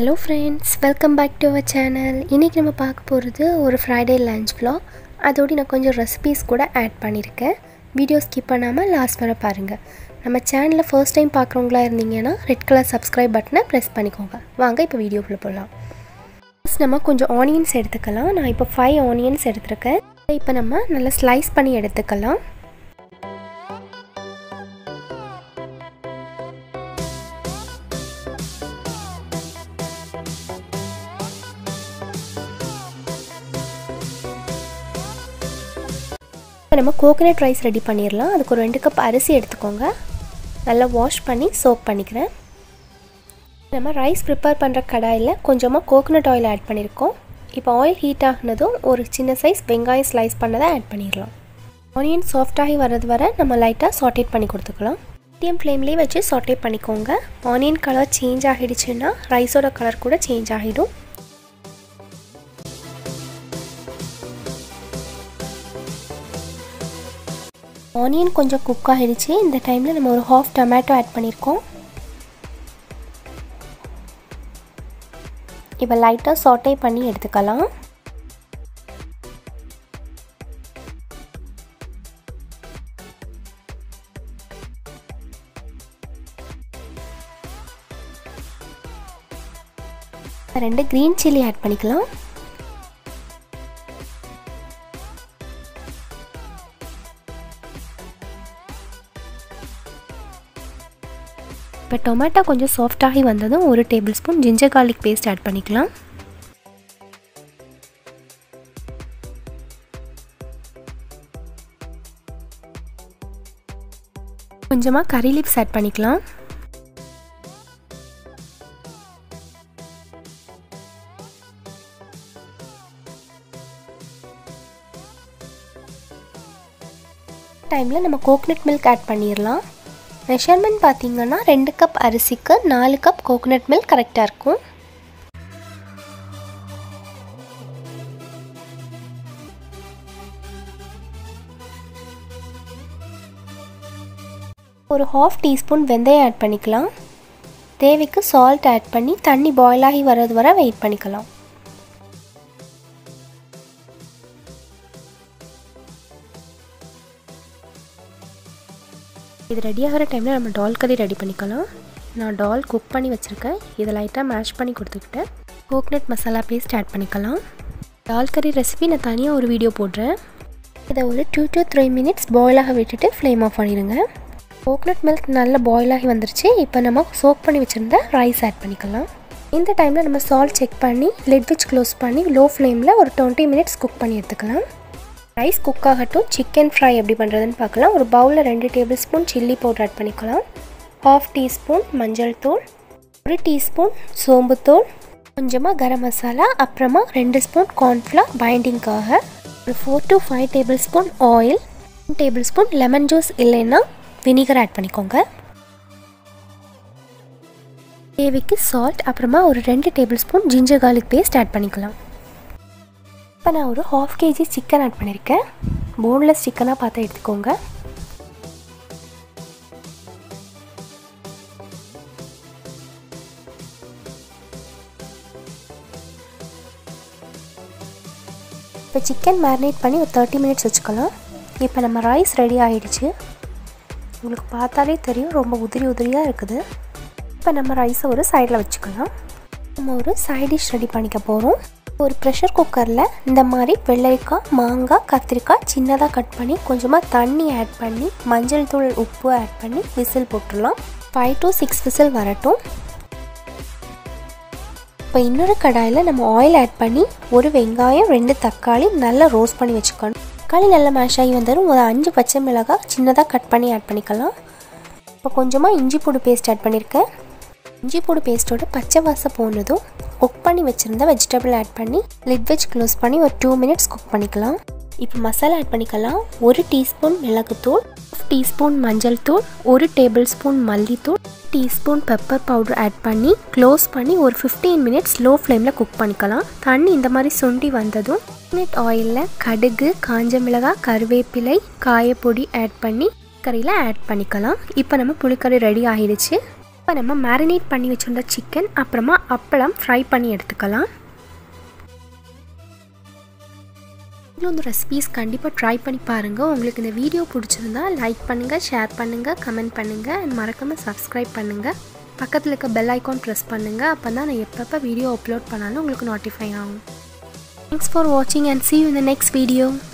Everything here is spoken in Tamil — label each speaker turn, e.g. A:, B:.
A: hello friends welcome back to our channel இன்றைக்கி நம்ம பார்க்க போகிறது ஒரு ஃப்ரைடே லஞ்ச் vlog அதோடு நான் கொஞ்சம் ரெசிபீஸ் கூட ஆட் பண்ணியிருக்கேன் வீடியோ ஸ்கிப் பண்ணாமல் லாஸ்ட் வரை பாருங்கள் நம்ம சேனலில் ஃபர்ஸ்ட் டைம் பார்க்குறவங்களா இருந்தீங்கன்னா ரெட் கலர் சப்ஸ்கிரைப் பட்டனை ப்ரெஸ் பண்ணிக்கோங்க வாங்க இப்போ வீடியோக்குள்ளே போகலாம் ஃபஸ்ட் நம்ம கொஞ்சம் ஆனியன்ஸ் எடுத்துக்கலாம் நான் இப்போ ஃபைவ் ஆனியன்ஸ் எடுத்திருக்கேன் இப்போ நம்ம நல்லா ஸ்லைஸ் பண்ணி எடுத்துக்கலாம் இப்போ நம்ம கோகனட் ரைஸ் ரெடி பண்ணிடலாம் அதுக்கு ஒரு ரெண்டு கப் அரிசி எடுத்துக்கோங்க நல்லா வாஷ் பண்ணி சோப் பண்ணிக்கிறேன் நம்ம ரைஸ் ப்ரிப்பேர் பண்ணுற கடாயில் கொஞ்சமாக கோகனட் ஆயில் ஆட் பண்ணியிருக்கோம் இப்போ ஆயில் ஹீட் ஆகினதும் ஒரு சின்ன சைஸ் வெங்காயம் ஸ்லைஸ் பண்ணதை ஆட் பண்ணிடலாம் ஆனியன் சாஃப்டாகி வர்றது வரை நம்ம லைட்டாக சாட்டேட் பண்ணி கொடுத்துக்கலாம் மீடியம் ஃப்ளேம்லேயே வச்சு சாட்டேட் பண்ணிக்கோங்க ஆனியன் கலர் சேஞ்ச் ஆகிடுச்சுன்னா ரைஸோட கலர் கூட சேஞ்ச் ஆகிடும் ஆனியன் கொஞ்சம் குக் ஆகிடுச்சு இந்த டைமில் நம்ம ஒரு ஹாஃப் டொமேட்டோ ஆட் பண்ணியிருக்கோம் இப்போ லைட்டாக சாட்டே பண்ணி எடுத்துக்கலாம் ரெண்டு க்ரீன் சில்லி ஆட் பண்ணிக்கலாம் இப்போ டொமேட்டோ கொஞ்சம் சாஃப்டாகி வந்ததும் ஒரு tablespoon ginger garlic paste add பண்ணிக்கலாம் கொஞ்சமாக கறி லிப்ஸ் ஆட் பண்ணிக்கலாம் டைமில் நம்ம கோகனட் மில்க் ஆட் பண்ணிடலாம் மெஷர்மெண்ட் பார்த்தீங்கன்னா ரெண்டு கப் அரிசிக்கு நாலு கப் கோகனட் மில்க் கரெக்டாக இருக்கும் ஒரு ஹாஃப் டீஸ்பூன் வெந்தயம் ஆட் பண்ணிக்கலாம் தேவைக்கு சால்ட் ஆட் பண்ணி தண்ணி பாயில் ஆகி வர்றது வரை வெயிட் பண்ணிக்கலாம் இது ரெடி ஆகிற டைமில் நம்ம டால் கறி ரெடி பண்ணிக்கலாம் நான் டால் குக் பண்ணி வச்சுருக்கேன் இதை லைட்டாக மேஷ் பண்ணி கொடுத்துக்கிட்டேன் கோக்னட் மசாலா பேஸ்ட் ஆட் பண்ணிக்கலாம் டால் கறி ரெசிபி நான் தனியாக ஒரு வீடியோ போடுறேன் இதை ஒரு டூ டு த்ரீ மினிட்ஸ் பாயிலாக விட்டுட்டு ஃப்ளேம் ஆஃப் பண்ணிடுங்க கோக்னட் மில்க் நல்லா பாயில் ஆகி வந்துருச்சு இப்போ நம்ம சோக் பண்ணி வச்சுருந்த ரைஸ் ஆட் பண்ணிக்கலாம் இந்த டைமில் நம்ம சால்ட் செக் பண்ணி லிட் வச்சு க்ளோஸ் பண்ணி லோ ஃப்ளேமில் ஒரு டுவெண்ட்டி மினிட்ஸ் குக் பண்ணி எடுத்துக்கலாம் ரைஸ் குக் ஆகட்டும் சிக்கன் ஃப்ரை எப்படி பண்ணுறதுன்னு பார்க்கலாம் ஒரு பவுலில் ரெண்டு tablespoon chilli powder add பண்ணிக்கலாம் ஹாஃப் டீஸ்பூன் மஞ்சள் தூள் ஒரு டீஸ்பூன் சோம்புத்தூள் கொஞ்சமாக கரம் மசாலா அப்புறமா ரெண்டு ஸ்பூன் கார்ன்ஃப்ளவர் பைண்டிங்காக ஒரு four to five tablespoon oil tablespoon lemon juice இல்லைன்னா வினிகர் ஆட் பண்ணிக்கோங்க தேவைக்கு சால்ட் அப்புறமா ஒரு ரெண்டு tablespoon ginger garlic paste add பண்ணிக்கலாம் இப்போ நான் ஒரு ஹாஃப் கேஜி சிக்கன் ஆட் பண்ணியிருக்கேன் போன்லெஸ் சிக்கனாக பார்த்து எடுத்துக்கோங்க இப்போ சிக்கன் மேரினேட் பண்ணி ஒரு தேர்ட்டி மினிட்ஸ் வச்சுக்கலாம் இப்போ நம்ம ரைஸ் ரெடி ஆகிடுச்சு உங்களுக்கு பார்த்தாலே தெரியும் ரொம்ப உதிரி உதிரியாக இருக்குது இப்போ நம்ம ரைஸை ஒரு சைடில் வச்சுக்கலாம் நம்ம ஒரு சைட் டிஷ் ரெடி பண்ணிக்க போகிறோம் ஒரு ப்ரெஷர் குக்கரில் இந்த மாதிரி வெள்ளரிக்காய் மாங்காய் கத்திரிக்காய் சின்னதாக கட் பண்ணி கொஞ்சமாக தண்ணி ஆட் பண்ணி மஞ்சள் தூள் உப்பு ஆட் பண்ணி விசில் போட்டுடலாம் ஃபைவ் டு சிக்ஸ் விசில் வரட்டும் இப்போ இன்னொரு கடாயில் நம்ம ஆயில் ஆட் பண்ணி ஒரு வெங்காயம் ரெண்டு தக்காளி நல்லா ரோஸ்ட் பண்ணி வச்சுக்கணும் தக்காளி நல்லா மேஷ் ஆகி வந்தாலும் ஒரு அஞ்சு பச்சை மிளகாய் சின்னதாக கட் பண்ணி ஆட் பண்ணிக்கலாம் இப்போ கொஞ்சமாக இஞ்சி பூடு பேஸ்ட் ஆட் பண்ணியிருக்கேன் இஞ்சி பூடு பேஸ்ட்டோட பச்சை வாசம் போனதும் குக் பண்ணி வச்சுருந்த வெஜிடபிள் ஆட் பண்ணி லிட் வச்சு க்ளோஸ் பண்ணி ஒரு டூ மினிட்ஸ் குக் பண்ணிக்கலாம் இப்போ மசாலா ஆட் பண்ணிக்கலாம் ஒரு டீஸ்பூன் மிளகுத்தூள் டீஸ்பூன் மஞ்சள் தூள் ஒரு டேபிள் ஸ்பூன் மல்லித்தூள் டீஸ்பூன் பெப்பர் பவுடர் ஆட் பண்ணி க்ளோஸ் பண்ணி ஒரு ஃபிஃப்டீன் மினிட்ஸ் லோ ஃப்ளேமில் குக் பண்ணிக்கலாம் தண்ணி இந்த மாதிரி சுண்டி வந்ததும் மினிட் ஆயிலில் கடுகு காஞ்ச மிளகாய் கருவேப்பிலை காயப்பொடி ஆட் பண்ணி கறியில் ஆட் பண்ணிக்கலாம் இப்போ நம்ம புளிக்கறி ரெடி ஆகிடுச்சு இப்போ இப்போ நம்ம மேரினேட் பண்ணி வச்சுருந்த சிக்கன் அப்புறமா அப்பளம் ஃப்ரை பண்ணி எடுத்துக்கலாம் நீங்களும் இந்த ரெசிபீஸ் கண்டிப்பாக ட்ரை பண்ணி பாருங்கள் உங்களுக்கு இந்த வீடியோ பிடிச்சிருந்தா லைக் பண்ணுங்கள் ஷேர் பண்ணுங்கள் கமெண்ட் பண்ணுங்கள் அண்ட் மறக்காமல் சப்ஸ்கிரைப் பண்ணுங்கள் பக்கத்தில் இருக்க பெல் ஐக்கான் ப்ரெஸ் பண்ணுங்கள் அப்போ தான் நான் எப்பப்போ வீடியோ அப்லோட் பண்ணாலும் உங்களுக்கு நோட்டிஃபை ஆகும் தேங்க்ஸ் ஃபார் வாட்சிங் and see you in the next video